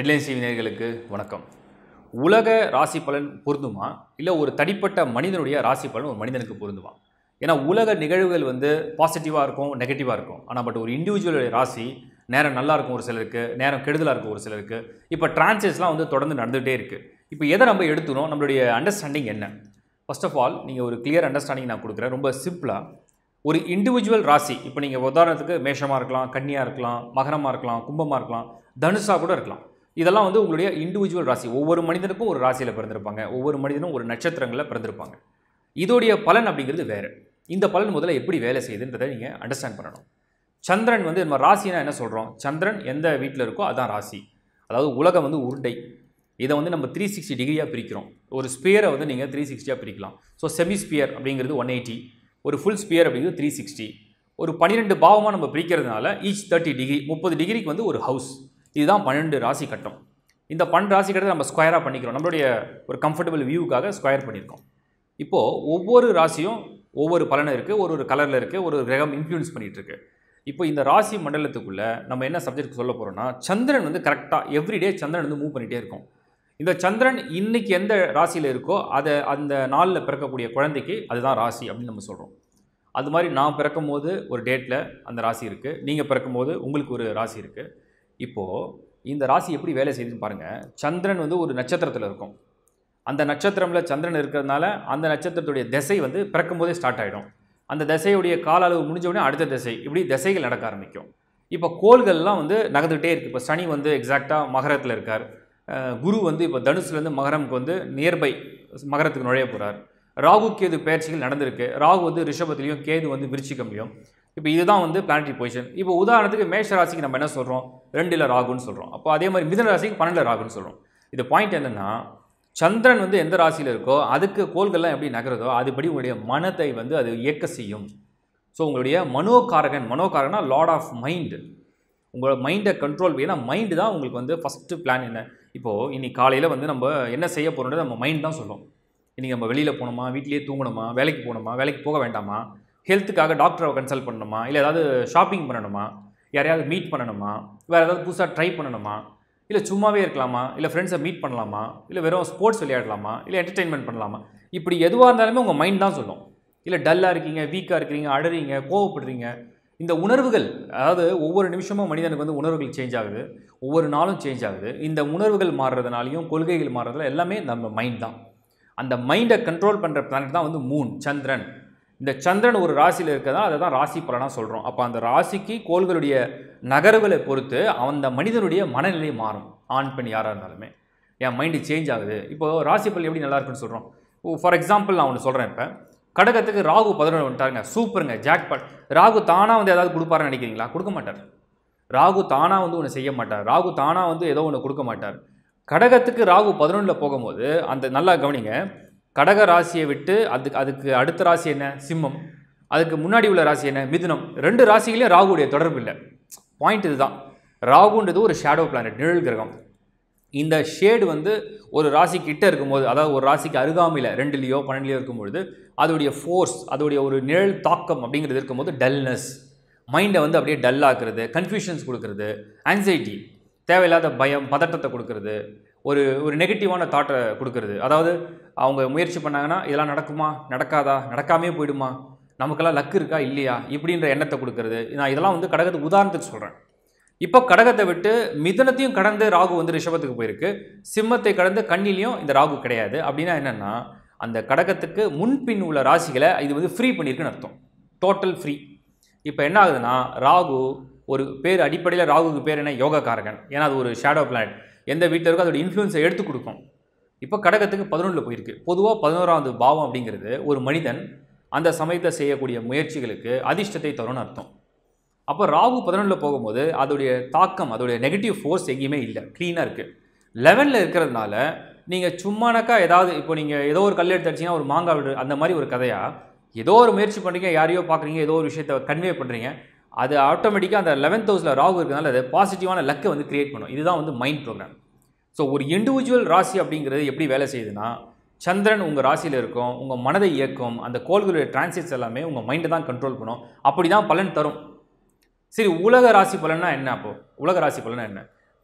Reliance TV நேயர்களுக்கு வணக்கம் உலக ராசி பலன் பொருந்துமா இல்லை ஒரு தனிப்பட்ட மனிதனுடைய ராசி பலன் ஒரு மனிதனுக்கு பொருந்துமா ஏன்னா உலக நிகழ்வுகள் வந்து பாசிட்டிவாக இருக்கும் நெகட்டிவாக இருக்கும் ஆனால் பட் ஒரு இண்டிவிஜுவலுடைய ராசி நேரம் நல்லா இருக்கும் ஒரு சிலருக்கு நேரம் கெடுதலாக இருக்கும் ஒரு சிலருக்கு இப்போ டிரான்சேட்ஸ்லாம் வந்து தொடர்ந்து நடந்துகிட்டே இருக்குது இப்போ எதை நம்ம எடுத்துனோம் நம்மளுடைய அண்டர்ஸ்டாண்டிங் என்ன ஃபர்ஸ்ட் ஆஃப் ஆல் நீங்கள் ஒரு கிளியர் அண்டர்ஸ்டாண்டிங் நான் கொடுக்குறேன் ரொம்ப சிம்பிளாக ஒரு இண்டிவிஜுவல் ராசி இப்போ நீங்கள் உதாரணத்துக்கு மேஷமாக இருக்கலாம் கன்னியாக இருக்கலாம் மகரமாக இருக்கலாம் கும்பமாக இருக்கலாம் தனுஷாக கூட இருக்கலாம் இதெல்லாம் வந்து உங்களுடைய இண்டிவிஜுவல் ராசி ஒவ்வொரு மனிதனுக்கும் ஒரு ராசியில் பிறந்திருப்பாங்க ஒவ்வொரு மனிதனும் ஒரு நட்சத்திரங்களில் பிறந்திருப்பாங்க இதோடைய பலன் அப்படிங்கிறது வேறு இந்த பலன் முதல்ல எப்படி வேலை செய்யுதுன்றதை நீங்கள் அண்டர்ஸ்டாண்ட் பண்ணணும் சந்திரன் வந்து நம்ம ராசினா என்ன சொல்கிறோம் சந்திரன் எந்த வீட்டில் இருக்கோ அதான் ராசி அதாவது உலகம் வந்து உருண்டை இதை வந்து நம்ம த்ரீ சிக்ஸ்டி டிகிரியாக பிரிக்கிறோம் ஒரு ஸ்பியரை வந்து நீங்கள் த்ரீ சிக்ஸ்டியாக பிரிக்கலாம் ஸோ செமி ஸ்பியர் அப்படிங்கிறது ஒன் எயிட்டி ஒரு ஃபுல் ஸ்பியர் அப்படிங்கிறது த்ரீ சிக்ஸ்டி ஒரு பன்னிரெண்டு பாவமாக நம்ம பிரிக்கிறதுனால ஈச் தேர்ட்டி டிகிரி முப்பது டிகிரிக்கு வந்து ஒரு ஹவுஸ் இதுதான் பன்னெண்டு ராசி கட்டம் இந்த பன்னெண்டு ராசி கட்டத்தை நம்ம ஸ்கொயராக பண்ணிக்கிறோம் நம்மளுடைய ஒரு கம்ஃபர்டபுள் வியூக்காக ஸ்கொயர் பண்ணியிருக்கோம் இப்போது ஒவ்வொரு ராசியும் ஒவ்வொரு பலனும் இருக்குது ஒரு ஒரு கலரில் இருக்குது ஒரு கிரகம் இன்ஃப்ளூயன்ஸ் பண்ணிகிட்டு இருக்கு இப்போ இந்த ராசி மண்டலத்துக்குள்ளே நம்ம என்ன சப்ஜெக்ட் சொல்ல போகிறோம்னா சந்திரன் வந்து கரெக்டாக எவ்ரிடே சந்திரன் வந்து மூவ் பண்ணிகிட்டே இருக்கும் இந்த சந்திரன் இன்னைக்கு எந்த ராசியில் இருக்கோ அதை அந்த நாளில் பிறக்கக்கூடிய குழந்தைக்கு அதுதான் ராசி அப்படின்னு நம்ம சொல்கிறோம் அது மாதிரி நான் பிறக்கும் போது ஒரு டேட்டில் அந்த ராசி இருக்குது நீங்கள் பிறக்கும் போது உங்களுக்கு ஒரு ராசி இருக்குது இப்போது இந்த ராசி எப்படி வேலை செய்யுதுன்னு பாருங்கள் சந்திரன் வந்து ஒரு நட்சத்திரத்தில் இருக்கும் அந்த நட்சத்திரமில் சந்திரன் இருக்கிறதுனால அந்த நட்சத்திரத்துடைய திசை வந்து பிறக்கும் போதே ஸ்டார்ட் ஆகிடும் அந்த திசையுடைய கால அளவு முடிஞ்ச உடனே அடுத்த திசை இப்படி திசைகள் நடக்க ஆரம்பிக்கும் இப்போ கோள்கள்லாம் வந்து நகர்ந்துகிட்டே இருக்குது இப்போ சனி வந்து எக்ஸாக்டாக மகரத்தில் இருக்கார் அஹ் குரு வந்து இப்போ தனுசுலேருந்து மகரமுக்கு வந்து நியர்பை மகரத்துக்கு நுழைய போகிறார் ராகு கேது பயிற்சிகள் நடந்திருக்கு ராகு வந்து ரிஷபத்துலேயும் கேது வந்து விருச்சிகம்லையும் இப்போ இதுதான் வந்து பிளானட்டரி பொசிஷன் இப்போ உதாரணத்துக்கு மேஷ ராசிக்கு நம்ம என்ன சொல்கிறோம் ரெண்டில் ராகுன்னு சொல்கிறோம் அப்போ அதே மாதிரி மிதுன ராசிக்கு பன்னெண்டில் ராகுன்னு சொல்கிறோம் இது பாயிண்ட் என்னென்னா சந்திரன் வந்து எந்த ராசியில் இருக்கோ அதுக்கு கோள்கள்லாம் எப்படி நகருதோ அதுபடி உங்களுடைய மனத்தை வந்து அது இயக்க செய்யும் ஸோ உங்களுடைய மனோகாரகன் மனோகாரகனா லார்ட் ஆஃப் மைண்டு உங்களோட மைண்டை கண்ட்ரோல் ஏன்னா மைண்டு தான் உங்களுக்கு வந்து ஃபஸ்ட்டு பிளான் என்ன இப்போது இன்னைக்கு காலையில் வந்து நம்ம என்ன செய்ய போகிறோன்றது நம்ம மைண்ட் தான் சொல்லும் இன்றைக்கி நம்ம வெளியில் போகணுமா வீட்டிலேயே தூங்கணுமா வேலைக்கு போகணுமா வேலைக்கு போக வேண்டாமா ஹெல்த்துக்காக டாக்டரை கன்சல்ட் பண்ணணுமா இல்லை ஏதாவது ஷாப்பிங் பண்ணணுமா யாரையாவது மீட் பண்ணணுமா வேறு ஏதாவது புதுசாக ட்ரை பண்ணணுமா இல்லை சும்மாவே இருக்கலாமா இல்லை ஃப்ரெண்ட்ஸை மீட் பண்ணலாமா இல்லை வெறும் ஸ்போர்ட்ஸ் விளையாடலாமா இல்லை என்டர்டெயின்மெண்ட் பண்ணலாமா இப்படி எதுவாக இருந்தாலுமே உங்கள் மைண்ட் தான் சொல்லும் இல்லை டல்லாக இருக்கீங்க வீக்காக இருக்கிறீங்க அழறீங்க கோவப்படுறீங்க இந்த உணர்வுகள் அதாவது ஒவ்வொரு நிமிஷமும் மனிதனுக்கு வந்து உணர்வுகள் சேஞ்ச் ஆகுது ஒவ்வொரு நாளும் சேஞ்ச் ஆகுது இந்த உணர்வுகள் மாறுறதுனாலையும் கொள்கைகள் மாறுறதுல எல்லாமே நம்ம மைண்ட் தான் அந்த மைண்டை கண்ட்ரோல் பண்ணுற பிளானட் தான் வந்து மூன் சந்திரன் இந்த சந்திரன் ஒரு ராசியில் இருக்கதான் அதை தான் ராசி பலனாக சொல்கிறோம் அப்போ அந்த ராசிக்கு கோள்களுடைய நகர்வுகளை பொறுத்து அந்த மனிதனுடைய மனநிலை மாறும் ஆண் பெண் யாராக இருந்தாலுமே என் மைண்டு சேஞ்ச் ஆகுது இப்போது ராசி பலன் எப்படி நல்லா இருக்குன்னு சொல்கிறோம் ஃபார் எக்ஸாம்பிள் நான் ஒன்று சொல்கிறேன் இப்போ கடகத்துக்கு ராகு பதினொன்று வந்துட்டாருங்க சூப்பருங்க ஜாக்பாட் ராகு தானாக வந்து ஏதாவது கொடுப்பாருன்னு நினைக்கிறீங்களா கொடுக்க மாட்டார் ராகு தானாக வந்து ஒன்று செய்ய மாட்டார் ராகு தானாக வந்து ஏதோ ஒன்று கொடுக்க மாட்டார் கடகத்துக்கு ராகு பதினொன்றில் போகும்போது அந்த நல்லா கவனிங்க கடக ராசியை விட்டு அதுக்கு அதுக்கு அடுத்த ராசி என்ன சிம்மம் அதுக்கு முன்னாடி உள்ள ராசி என்ன மிதுனம் ரெண்டு ராசிகளையும் ராகுடைய தொடர்பு இல்லை பாயிண்ட் இதுதான் ராகுன்றது ஒரு ஷேடோ பிளானட் நிழல் கிரகம் இந்த ஷேடு வந்து ஒரு ராசி கிட்ட இருக்கும்போது அதாவது ஒரு ராசிக்கு அருகாமையில் ரெண்டுலேயோ பன்னெண்டுலையோ இருக்கும்பொழுது அதோடைய ஃபோர்ஸ் அதோடைய ஒரு நிழல் தாக்கம் அப்படிங்கிறது இருக்கும்போது டல்னஸ் மைண்டை வந்து அப்படியே டல் ஆக்குறது கன்ஃபியூஷன்ஸ் கொடுக்கறது ஆன்சைட்டி தேவையில்லாத பயம் பதட்டத்தை கொடுக்கறது ஒரு ஒரு நெகட்டிவான தாட்டை கொடுக்கறது அதாவது அவங்க முயற்சி பண்ணாங்கன்னா இதெல்லாம் நடக்குமா நடக்காதா நடக்காமே போயிடுமா நமக்கெல்லாம் லக்கு இருக்கா இல்லையா இப்படின்ற எண்ணத்தை கொடுக்கறது நான் இதெல்லாம் வந்து கடகத்துக்கு உதாரணத்துக்கு சொல்கிறேன் இப்போ கடகத்தை விட்டு மிதனத்தையும் கடந்து ராகு வந்து ரிஷபத்துக்கு போயிருக்கு சிம்மத்தை கடந்து கண்ணிலையும் இந்த ராகு கிடையாது அப்படின்னா என்னென்னா அந்த கடகத்துக்கு முன்பின் உள்ள ராசிகளை இது வந்து ஃப்ரீ பண்ணியிருக்குன்னு அர்த்தம் டோட்டல் ஃப்ரீ இப்போ என்ன ஆகுதுன்னா ராகு ஒரு பேர் அடிப்படையில் ராகுக்கு பேர் என்ன யோகக்காரகன் ஏன்னா அது ஒரு ஷேடோ பிளானட் எந்த வீட்டில் இருக்கோ அதோட இன்ஃப்ளூயன்ஸை எடுத்து கொடுக்கும் இப்போ கடகத்துக்கு பதினொன்றில் போயிருக்கு பொதுவாக பதினோராவது பாவம் அப்படிங்கிறது ஒரு மனிதன் அந்த சமயத்தை செய்யக்கூடிய முயற்சிகளுக்கு அதிர்ஷ்டத்தை தரும்னு அர்த்தம் அப்போ ராகு பதினொன்றில் போகும்போது அதோடைய தாக்கம் அதோடைய நெகட்டிவ் ஃபோர்ஸ் எங்கேயுமே இல்லை க்ளீனாக இருக்குது லெவனில் இருக்கிறதுனால நீங்கள் சும்மானாக்கா ஏதாவது இப்போ நீங்கள் ஏதோ ஒரு கல் எடுத்து அடிச்சீங்கன்னா ஒரு மாங்காய் விடு அந்த மாதிரி ஒரு கதையாக ஏதோ ஒரு முயற்சி பண்ணுறீங்க யாரையோ பார்க்குறீங்க ஏதோ ஒரு விஷயத்தை கன்வே பண்ணுறீங்க அது ஆட்டோமேட்டிக்காக அந்த லெவன்த் ஹவுஸில் ராகு இருக்கிறதுனால அது பாசிட்டிவான லக்கை வந்து கிரியேட் பண்ணும் இதுதான் வந்து மைண்ட் ப்ரோக்ராம் ஸோ ஒரு இண்டிவிஜுவல் ராசி அப்படிங்கிறது எப்படி வேலை செய்யுதுன்னா சந்திரன் உங்கள் ராசியில் இருக்கும் உங்கள் மனதை இயக்கும் அந்த கோள்களுடைய டிரான்சிட்ஸ் எல்லாமே உங்கள் மைண்டை தான் கண்ட்ரோல் பண்ணும் அப்படி தான் பலன் தரும் சரி உலக ராசி பலன்னா என்ன அப்போ உலக ராசி பலனா என்ன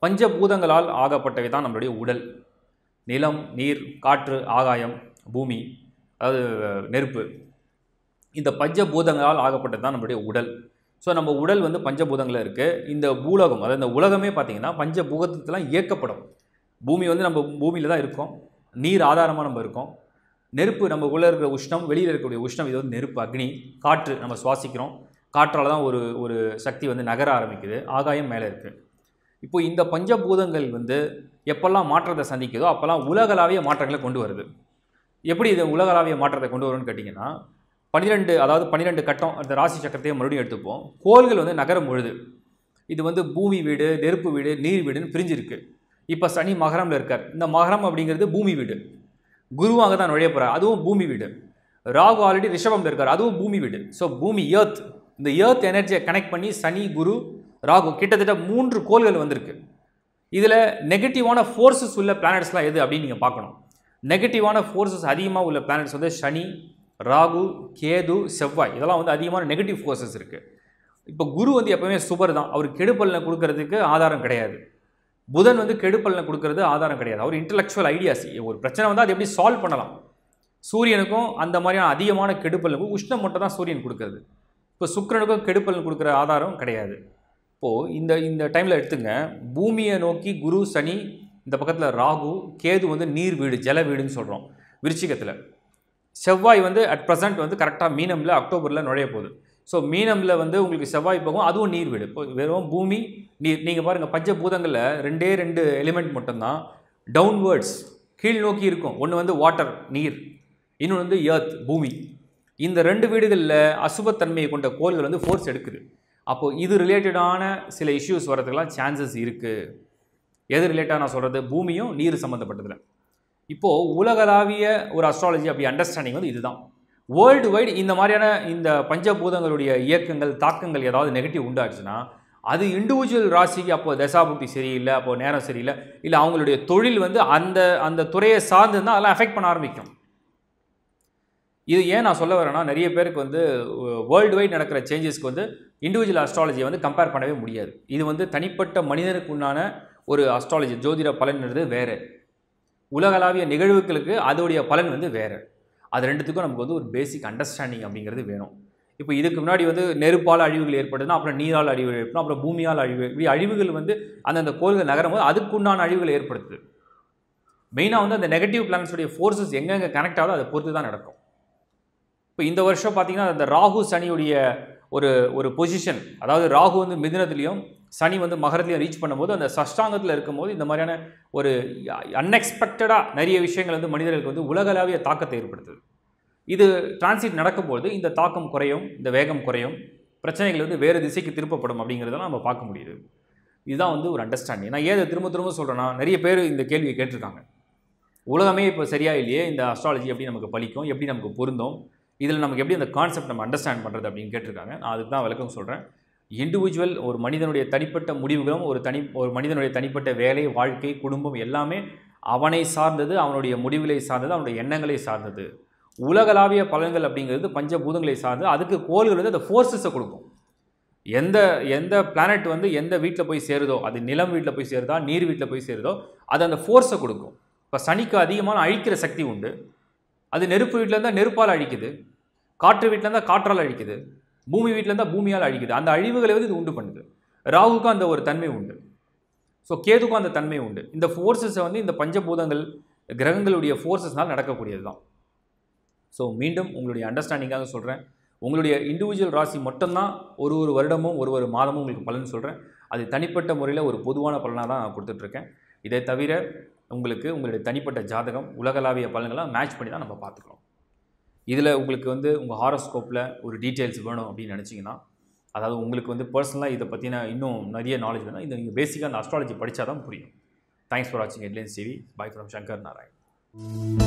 பஞ்சபூதங்களால் ஆகப்பட்டவை தான் நம்மளுடைய உடல் நிலம் நீர் காற்று ஆகாயம் பூமி அதாவது நெருப்பு இந்த பஞ்சபூதங்களால் ஆகப்பட்டது தான் நம்மளுடைய உடல் ஸோ நம்ம உடல் வந்து பஞ்சபூதங்களில் இருக்குது இந்த பூலகம் அதாவது இந்த உலகமே பார்த்திங்கன்னா பஞ்சபூதத்துலாம் இயக்கப்படும் பூமி வந்து நம்ம பூமியில் தான் இருக்கோம் நீர் ஆதாரமாக நம்ம இருக்கோம் நெருப்பு நம்ம உள்ளே இருக்கிற உஷ்ணம் வெளியில் இருக்கக்கூடிய உஷ்ணம் இது வந்து நெருப்பு அக்னி காற்று நம்ம சுவாசிக்கிறோம் காற்றால் தான் ஒரு ஒரு சக்தி வந்து நகர ஆரம்பிக்குது ஆகாயம் மேலே இருக்குது இப்போ இந்த பஞ்சபூதங்கள் வந்து எப்பெல்லாம் மாற்றத்தை சந்திக்குதோ அப்போல்லாம் உலகளாவிய மாற்றங்களை கொண்டு வருது எப்படி இது உலகளாவிய மாற்றத்தை கொண்டு வரும்னு கேட்டிங்கன்னா பன்னிரெண்டு அதாவது பன்னிரெண்டு கட்டம் அந்த ராசி சக்கரத்தையும் மறுபடியும் எடுத்துப்போம் கோள்கள் வந்து நகரம் பொழுது இது வந்து பூமி வீடு நெருப்பு வீடு நீர் வீடுன்னு பிரிஞ்சிருக்கு இப்போ சனி மகரமில் இருக்கார் இந்த மகரம் அப்படிங்கிறது பூமி வீடு குரு அங்கே தான் நுழைய போகிறார் அதுவும் பூமி வீடு ராகு ஆல்ரெடி ரிஷபம்ல இருக்கார் அதுவும் பூமி வீடு ஸோ பூமி ஏர்த் இந்த ஏர்த் எனர்ஜியை கனெக்ட் பண்ணி சனி குரு ராகு கிட்டத்தட்ட மூன்று கோள்கள் வந்திருக்கு இதில் நெகட்டிவான ஃபோர்ஸஸ் உள்ள பிளானட்ஸ்லாம் எது அப்படின்னு நீங்கள் பார்க்கணும் நெகட்டிவான ஃபோர்ஸஸ் அதிகமாக உள்ள பிளானட்ஸ் வந்து சனி ராகு கேது செவ்வாய் இதெல்லாம் வந்து அதிகமான நெகட்டிவ் ஃபோர்ஸஸ் இருக்குது இப்போ குரு வந்து எப்பவுமே சுபர் தான் அவர் கெடுப்பலனை கொடுக்கறதுக்கு ஆதாரம் கிடையாது புதன் வந்து கெடுப்பலனை கொடுக்கறது ஆதாரம் கிடையாது அவர் இன்டலெக்சுவல் ஐடியாஸ் ஒரு பிரச்சனை வந்து அதை எப்படி சால்வ் பண்ணலாம் சூரியனுக்கும் அந்த மாதிரியான அதிகமான கெடுப்பலனுக்கும் உஷ்ணம் மட்டும் தான் சூரியன் கொடுக்கறது இப்போ சுக்கிரனுக்கும் கெடுப்பலன் கொடுக்குற ஆதாரம் கிடையாது இப்போது இந்த இந்த டைமில் எடுத்துங்க பூமியை நோக்கி குரு சனி இந்த பக்கத்தில் ராகு கேது வந்து நீர் வீடு ஜல வீடுன்னு சொல்கிறோம் விருச்சிகத்தில் செவ்வாய் வந்து அட் ப்ரெசென்ட் வந்து கரெக்டாக மீனமில் அக்டோபரில் நுழைய போகுது ஸோ மீனமில் வந்து உங்களுக்கு செவ்வாய் போகும் அதுவும் நீர் வீடு இப்போ வெறும் பூமி நீர் நீங்கள் பாருங்கள் பஞ்சபூதங்களில் ரெண்டே ரெண்டு எலிமெண்ட் மட்டும்தான் டவுன்வேர்ட்ஸ் கீழ் நோக்கி இருக்கும் ஒன்று வந்து வாட்டர் நீர் இன்னொன்று வந்து எர்த் பூமி இந்த ரெண்டு வீடுகளில் அசுபத்தன்மையை கொண்ட கோள்கள் வந்து ஃபோர்ஸ் எடுக்குது அப்போது இது ரிலேட்டடான சில இஷ்யூஸ் வரதுக்கெல்லாம் சான்சஸ் இருக்குது எது ரிலேட்டாக நான் சொல்கிறது பூமியும் நீர் சம்மந்தப்பட்டதில் இப்போது உலகளாவிய ஒரு அஸ்ட்ராலஜி அப்படி அண்டர்ஸ்டாண்டிங் வந்து இதுதான் வேர்ல்டு வைடு இந்த மாதிரியான இந்த பஞ்சபூதங்களுடைய இயக்கங்கள் தாக்கங்கள் ஏதாவது நெகட்டிவ் உண்டாச்சுன்னா அது இண்டிவிஜுவல் ராசிக்கு அப்போ தசாபுக்தி சரியில்லை அப்போ நேரம் சரியில்லை இல்லை அவங்களுடைய தொழில் வந்து அந்த அந்த துறையை சார்ந்து இருந்தால் அதெல்லாம் அஃபெக்ட் பண்ண ஆரம்பிக்கும் இது ஏன் நான் சொல்ல வரேன்னா நிறைய பேருக்கு வந்து வேர்ல்டு வைட் நடக்கிற சேஞ்சஸ்க்கு வந்து இண்டிவிஜுவல் அஸ்ட்ராலஜியை வந்து கம்பேர் பண்ணவே முடியாது இது வந்து தனிப்பட்ட மனிதனுக்கு உண்டான ஒரு அஸ்ட்ராலஜி ஜோதிட பலன்றது வேறு உலகளாவிய நிகழ்வுகளுக்கு அதோடைய பலன் வந்து வேறு அது ரெண்டுத்துக்கும் நமக்கு வந்து ஒரு பேசிக் அண்டர்ஸ்டாண்டிங் அப்படிங்கிறது வேணும் இப்போ இதுக்கு முன்னாடி வந்து நெருப்பால் அழிவுகள் ஏற்படுதுன்னா அப்புறம் நீரால் அழிவுகள் ஏற்படும் அப்புறம் பூமியால் அழிவு இப்படி அழிவுகள் வந்து அந்தந்த கோள்கள் நகரும் போது அதுக்குண்டான அழிவுகள் ஏற்படுத்துது மெயினாக வந்து அந்த நெகட்டிவ் பிளானட்ஸுடைய ஃபோர்ஸஸ் எங்கெங்கே கனெக்ட் ஆகுதோ அதை பொறுத்து தான் நடக்கும் இப்போ இந்த வருஷம் பார்த்தீங்கன்னா அந்த ராகு சனியுடைய ஒரு ஒரு பொசிஷன் அதாவது ராகு வந்து மிதுனத்துலேயும் சனி வந்து மகரத்துலையும் ரீச் பண்ணும்போது அந்த சஷ்டாங்கத்தில் இருக்கும்போது இந்த மாதிரியான ஒரு அன்எக்ஸ்பெக்டடாக நிறைய விஷயங்கள் வந்து மனிதர்களுக்கு வந்து உலகளாவிய தாக்கத்தை ஏற்படுத்துது இது டிரான்சிட் நடக்கும்போது இந்த தாக்கம் குறையும் இந்த வேகம் குறையும் பிரச்சனைகள் வந்து வேறு திசைக்கு திருப்பப்படும் அப்படிங்கிறதெல்லாம் நம்ம பார்க்க முடியுது இதுதான் வந்து ஒரு அண்டர்ஸ்டாண்டிங் நான் ஏதை திரும்ப திரும்ப சொல்கிறேன்னா நிறைய பேர் இந்த கேள்வியை கேட்டிருக்காங்க உலகமே இப்போ சரியா இல்லையே இந்த அஸ்ட்ராலஜி எப்படி நமக்கு பலிக்கும் எப்படி நமக்கு பொருந்தும் இதில் நமக்கு எப்படி அந்த கான்செப்ட் நம்ம அண்டர்ஸ்டாண்ட் பண்ணுறது அப்படின்னு கேட்டிருக்காங்க நான் அதுக்கு தான் விளக்கம் சொல்கிறேன் இண்டிவிஜுவல் ஒரு மனிதனுடைய தனிப்பட்ட முடிவுகளும் ஒரு தனி ஒரு மனிதனுடைய தனிப்பட்ட வேலை வாழ்க்கை குடும்பம் எல்லாமே அவனை சார்ந்தது அவனுடைய முடிவுகளை சார்ந்தது அவனுடைய எண்ணங்களை சார்ந்தது உலகளாவிய பலன்கள் அப்படிங்கிறது பஞ்சபூதங்களை சார்ந்து அதுக்கு கோள்கள் வந்து அந்த ஃபோர்ஸஸை கொடுக்கும் எந்த எந்த பிளானட் வந்து எந்த வீட்டில் போய் சேருதோ அது நிலம் வீட்டில் போய் சேருதா நீர் வீட்டில் போய் சேருதோ அது அந்த ஃபோர்ஸை கொடுக்கும் இப்போ சனிக்கு அதிகமான அழிக்கிற சக்தி உண்டு அது நெருப்பு வீட்டில் இருந்தால் நெருப்பால் அழிக்குது காற்று வீட்டில் இருந்தால் காற்றால் அழிக்குது பூமி வீட்டில் இருந்தால் பூமியால் அழிக்குது அந்த அழிவுகளை வந்து இது உண்டு பண்ணுது ராகுக்கும் அந்த ஒரு தன்மை உண்டு ஸோ கேதுக்கும் அந்த தன்மை உண்டு இந்த ஃபோர்ஸஸை வந்து இந்த பஞ்சபூதங்கள் கிரகங்களுடைய ஃபோர்ஸஸ்னால் நடக்கக்கூடியது தான் ஸோ மீண்டும் உங்களுடைய அண்டர்ஸ்டாண்டிங்காக சொல்கிறேன் உங்களுடைய இண்டிவிஜுவல் ராசி மட்டும்தான் ஒரு ஒரு வருடமும் ஒரு ஒரு மாதமும் உங்களுக்கு பலன் சொல்கிறேன் அது தனிப்பட்ட முறையில் ஒரு பொதுவான பலனாக தான் நான் கொடுத்துட்ருக்கேன் இதை தவிர உங்களுக்கு உங்களுடைய தனிப்பட்ட ஜாதகம் உலகளாவிய பலன்களாக மேட்ச் பண்ணி தான் நம்ம பார்த்துக்கிறோம் இதில் உங்களுக்கு வந்து உங்கள் ஹாரோஸ்கோப்பில் ஒரு டீட்டெயில்ஸ் வேணும் அப்படின்னு நினச்சிங்கன்னா அதாவது உங்களுக்கு வந்து பர்சனலாக இதை பற்றின இன்னும் நிறைய நாலேஜ் வேணும் இதை நீங்கள் பேசிக்காக அந்த அஸ்ட்ராலஜி படித்தா தான் புரியும் தேங்க்ஸ் ஃபார் வாட்சிங் headlines TV bye from Shankar Narayan